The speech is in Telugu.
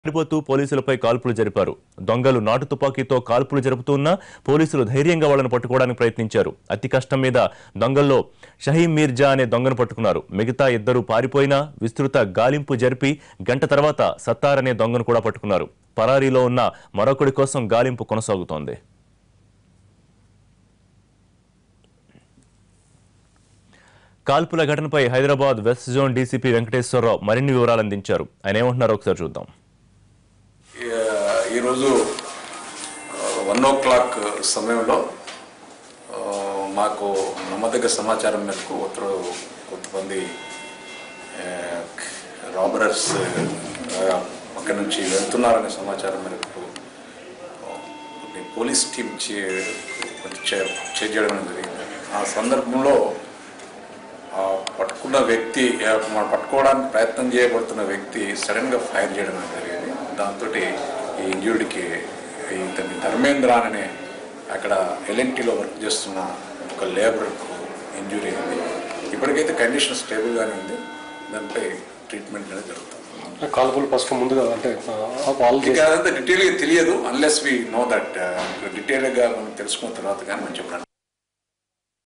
పారిపోతూ పోలీసులపై కాల్పులు జరిపారు దొంగలు నాటు తుపాకీతో కాల్పులు జరుపుతున్నా పోలీసులు ధైర్యంగా వాళ్ళను పట్టుకోవడానికి ప్రయత్నించారు అతి కష్టం మీద దొంగల్లో షహీం మీర్జా అనే దొంగను పట్టుకున్నారు మిగతా ఇద్దరు పారిపోయినా విస్తృత గాలింపు జరిపి గంట తర్వాత సత్తార్ అనే దొంగను కూడా పట్టుకున్నారు పరారీలో ఉన్న మరొకడి కోసం గాలింపు కొనసాగుతోంది కాల్పుల ఘటనపై Hyderabad west zone D C P Venkateswararao మరిన్ని వివరాలు అందించారు ఆయన ఏమంటున్నారో ఒకసారి చూద్దాం ఈ- ఈరోజు వన్ ఓ క్లాక్ సమయంలో ఆ, మాకు నమ్మదగ్గ సమాచారం మేరకు ఒకరు కొంతమంది రాబరర్స్ అక్కడి నుంచి వెళ్తున్నారనే సమాచారం మేరకు కొన్ని పోలీస్ టీం చే కొంచెం చే- చేయడం జరిగింది ఆ సందర్భంలో ఆ పట్టుకున్న వ్యక్తి ఆ, మనం పట్టుకోవడానికి ప్రయత్నం చేయబడుతున్న వ్యక్తి సడన్గా ఫైర్ చేయడం అనేది జరిగింది దాంతో ఈ ఇంజుర్డ్కి ఇతని ధర్మేంద్ర అనే అక్కడ ఎల్ఎన్టీలో వర్క్ చేస్తున్న ఒక లేబర్కు ఇంజురీ అయింది ఇప్పటికైతే కండిషన్ స్టేబుల్గానే ఉంది దానిపై ట్రీట్మెంట్ అనేది జరుగుతుంది కాల్పులు ఫస్ట్ ముందుగా అంటే ఆ వాళ్ళు ఇంకా అదంతా డీటెయిల్గా తెలియదు అన్లెస్ వి నో దట్ డీటెయిల్గా మనం తెలుసుకున్న తర్వాత కానీ మనం చెప్పడానికి